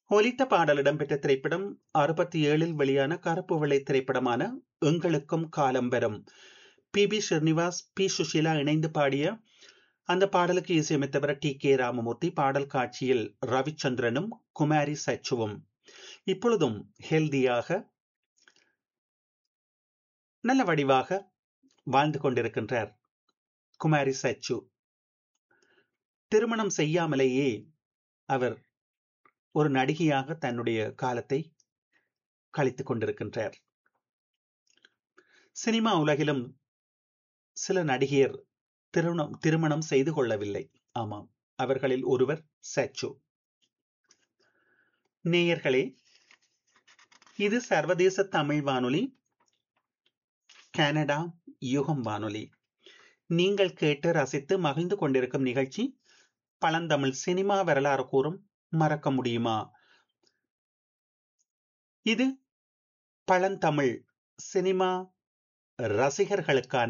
ஒலித்த பாடல் இடம்பெற்ற திரைப்படம் அறுபத்தி ஏழில் வெளியான கருப்பு வெள்ளை திரைப்படமான எங்களுக்கும் காலம் வரும் P B Srinivas P Susheela இணைந்து பாடிய அந்த பாடலுக்கு இசையமைத்தவர் டி கே ராமமூர்த்தி பாடல் காட்சியில் ரவிச்சந்திரனும் குமாரி சச்சுவும் இப்பொழுதும் ஹெல்தியாக நல்ல வடிவாக வாழ்ந்து கொண்டிருக்கின்றார் குமாரி சச்சு திருமணம் செய்யாமலேயே அவர் ஒரு நடிகையாக தன்னுடைய காலத்தை கழித்துக் கொண்டிருக்கின்றார் சினிமா உலகிலும் சில நடிகையர் திருமணம் திருமணம் செய்து கொள்ளவில்லை ஆமாம் அவர்களில் ஒருவர் சச்சு நேயர்களே இது சர்வதேச தமிழ் வானொலி கனடா யுகம் வானொலி நீங்கள் கேட்டு ரசித்து மகிழ்ந்து கொண்டிருக்கும் நிகழ்ச்சி பழந்தமிழ் சினிமா வரலாறு கூறும் மறக்க முடியுமா இது பழந்தமிழ் சினிமா ரசிகர்களுக்கான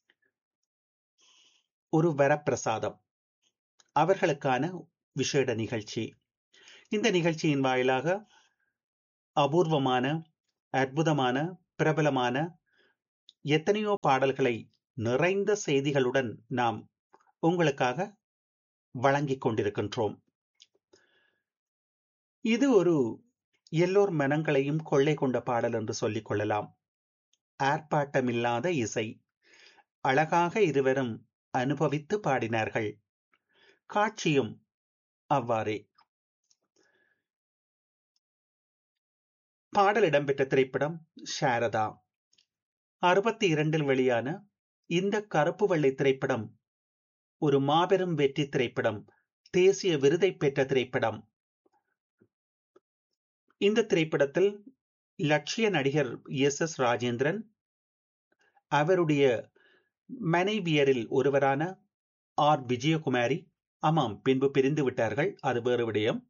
ஒரு வரப்பிரசாதம் அவர்களுக்கான விசேட நிகழ்ச்சி இந்த நிகழ்ச்சியின் வாயிலாக அபூர்வமான அற்புதமான பிரபலமான எத்தனையோ பாடல்களை நிறைந்த செய்திகளுடன் நாம் உங்களுக்காக வழங்கிக் கொண்டிருக்கின்றோம் இது ஒரு எல்லோர் மனங்களையும் கொள்ளை கொண்ட பாடல் என்று சொல்லிக் கொள்ளலாம் ஆர்ப்பாட்டமில்லாத இசை அழகாக இருவரும் அனுபவித்து பாடினார்கள் காட்சியும் அவ்வாறே பாடல் இடம்பெற்ற திரைப்படம் சாரதா அறுபத்தி இரண்டில் வெளியான இந்த கருப்பு வெள்ளை திரைப்படம் ஒரு மாபெரும் வெற்றி திரைப்படம் தேசிய விருதை பெற்ற திரைப்படம் இந்த திரைப்படத்தில் லட்சிய நடிகர் எஸ் எஸ் ராஜேந்திரன் அவருடைய மனைவியரில் ஒருவரான ஆர் விஜயகுமாரி ஆமாம் பின்பு பிரிந்து விட்டார்கள் அது வேறு விடயம்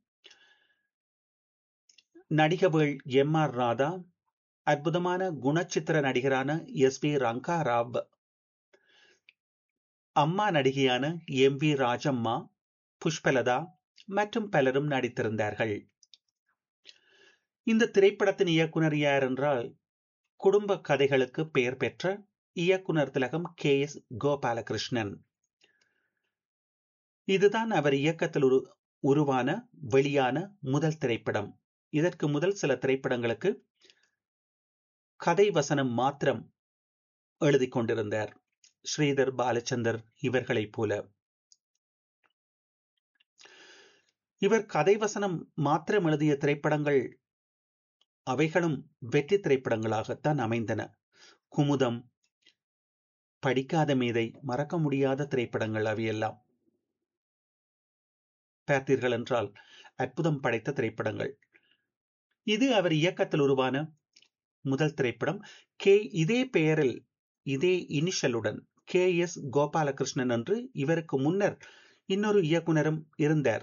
நடிகவேள் எம் ஆர் ராதா அற்புதமான குணச்சித்திர நடிகரான எஸ் வி ரங்கா ராவ் அம்மா நடிகையான எம் வி ராஜம்மா புஷ்பலதா மற்றும் பலரும் நடித்திருந்தார்கள் இந்த திரைப்படத்தின் இயக்குனர் யார் என்றால் குடும்ப கதைகளுக்கு பெயர் பெற்ற இயக்குனர் திலகம் கே எஸ் கோபாலகிருஷ்ணன் இதுதான் அவர் இயக்கத்தில் உரு உருவான வெளியான முதல் திரைப்படம் இதற்கு முதல் சில திரைப்படங்களுக்கு கதை வசனம் மாத்திரம் எழுதி கொண்டிருந்தார் ஸ்ரீதர் பாலச்சந்தர் இவர்களைப் போல இவர் கதை வசனம் மாத்திரம் எழுதிய திரைப்படங்கள் அவைகளும் வெற்றி திரைப்படங்களாகத்தான் அமைந்தன குமுதம் படிக்காத மீதை மறக்க முடியாத திரைப்படங்கள் அவையெல்லாம் பார்த்தீர்கள் என்றால் அற்புதம் படைத்த திரைப்படங்கள் இது அவர் இயக்கத்தில் உருவான முதல் திரைப்படம் கே இதே பெயரில் இதே இனிஷலுடன் கே எஸ் கோபாலகிருஷ்ணன் என்று இவருக்கு முன்னர் இன்னொரு இயக்குனரும் இருந்தார்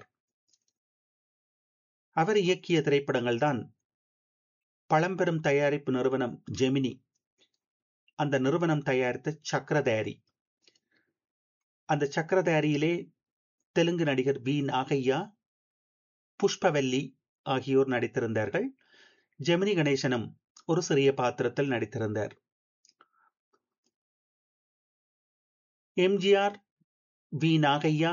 அவர் இயக்கிய திரைப்படங்கள் தான் பழம்பெரும் தயாரிப்பு நிறுவனம் ஜெமினி அந்த நிறுவனம் தயாரித்த சக்கரதாரி அந்த சக்கரதாரியிலே தெலுங்கு நடிகர் வி நாகையா புஷ்பவல்லி ஆகியோர் நடித்திருந்தார்கள் ஜெமினி கணேசனும் ஒரு சிறிய பாத்திரத்தில் நடித்திருந்தார் எம்ஜிஆர் வி நாகையா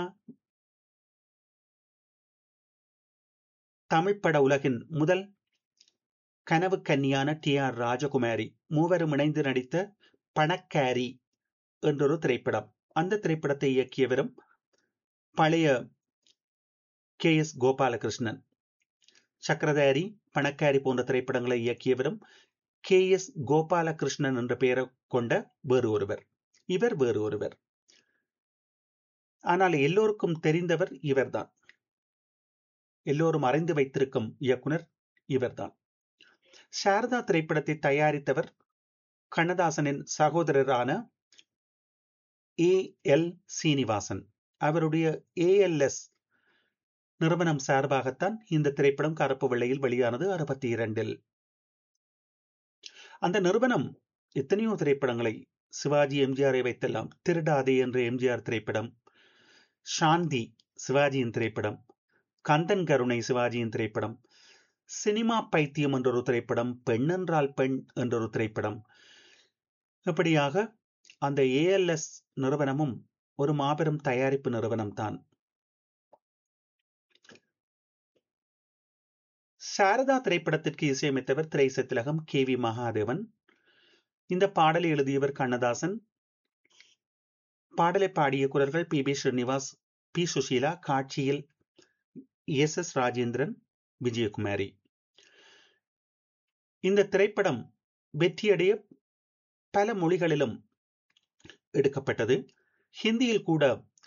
தமிழ் பட உலகின் முதல் கனவு கன்னியான டி ஆர் ராஜகுமாரி மூவரும் இணைந்து நடித்த பணக்காரி என்றொரு திரைப்படம் அந்த திரைப்படத்தை இயக்கியவரும் பழைய கே எஸ் கோபாலகிருஷ்ணன் சக்கரதாரி பணக்காரி போன்ற திரைப்படங்களை இயக்கியவரும் கே எஸ் கோபாலகிருஷ்ணன் என்ற பெயரை கொண்ட வேறு ஒருவர் இவர் வேறு ஒருவர் ஆனால் எல்லோருக்கும் தெரிந்தவர் இவர்தான் எல்லோரும் அறிந்து வைத்திருக்கும் இயக்குனர் இவர்தான் சாரதா திரைப்படத்தை தயாரித்தவர் கண்ணதாசனின் சகோதரரான ஏ எல் சீனிவாசன் அவருடைய ஏஎல்எஸ் நிறுவனம் சார்பாகத்தான் இந்த திரைப்படம் கருப்பு வெள்ளையில் வெளியானது அறுபத்தி இரண்டில் அந்த நிறுவனம் எத்தனையோ திரைப்படங்களை சிவாஜி எம்ஜிஆரை வைத்தெல்லாம் திருடாதே என்ற எம்ஜிஆர் திரைப்படம் சாந்தி சிவாஜியின் திரைப்படம் கந்தன் கருணை சிவாஜியின் திரைப்படம் சினிமா பைத்தியம் என்றொரு திரைப்படம் பெண் என்றால் பெண் என்றொரு திரைப்படம் இப்படியாக அந்த ஏஎல்எஸ் நிறுவனமும் ஒரு மாபெரும் தயாரிப்பு நிறுவனம் தான் சாரதா திரைப்படத்திற்கு இசையமைத்தவர் திரைசத்திலகம் கே வி மகாதேவன் இந்த பாடலை எழுதியவர் கண்ணதாசன் பாடலை பாடிய குரல்கள் P B Srinivas P Susheela காட்சியில் எஸ் எஸ் ராஜேந்திரன் விஜயகுமாரி இந்த திரைப்படம் வெற்றியடைய பல மொழிகளிலும் எடுக்கப்பட்டது ஹிந்தியில் கூட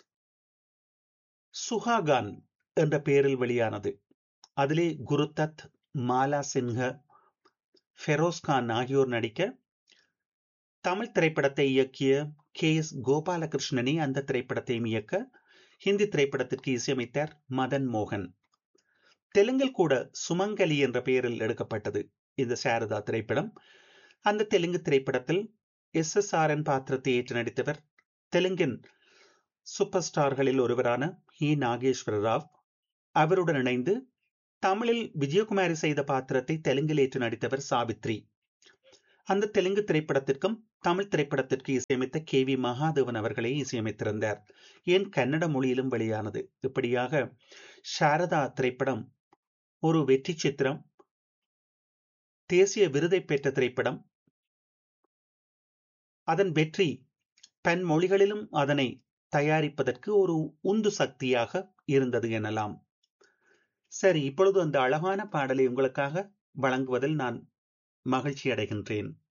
சுஹாகான் என்ற பெயரில் வெளியானது அதிலே குருதத் மாலா சின்ஹ ஃபெரோஸ்கான் ஆகியோர் நடிக்க தமிழ் திரைப்படத்தை இயக்கிய கே எஸ் கோபாலகிருஷ்ணனே அந்த திரைப்படத்தையும் இயக்க ஹிந்தி திரைப்படத்திற்கு இசையமைத்தார் மதன் மோகன் தெலுங்கில் கூட சுமங்கலி என்ற பெயரில் எடுக்கப்பட்டது இந்த சாரதா திரைப்படம் அந்த தெலுங்கு திரைப்படத்தில் எஸ் எஸ் ஆர் என் பாத்திரத்தை ஏற்று நடித்தவர் தெலுங்கின் சூப்பர் ஸ்டார்களில் ஒருவரான ஹி நாகேஸ்வர ராவ் அவருடன் இணைந்து தமிழில் விஜயகுமாரி செய்த பாத்திரத்தை தெலுங்கில் ஏற்று நடித்தவர் சாவித்ரி அந்த தெலுங்கு திரைப்படத்திற்கும் தமிழ் திரைப்படத்திற்கு இசையமைத்த கே வி மகாதேவன் அவர்களே இசையமைத்திருந்தார் ஏன் கன்னட மொழியிலும் வெளியானது இப்படியாக சாரதா திரைப்படம் ஒரு வெற்றி சித்திரம் தேசிய விருதை பெற்ற திரைப்படம் அதன் வெற்றி பன் மொழிகளிலும் அதனை தயாரிப்பதற்கு ஒரு உந்து சக்தியாக இருந்தது எனலாம் சரி இப்பொழுது அந்த அழகான பாடலை உங்களுக்காக வழங்குவதில் நான் மகிழ்ச்சி அடைகின்றேன்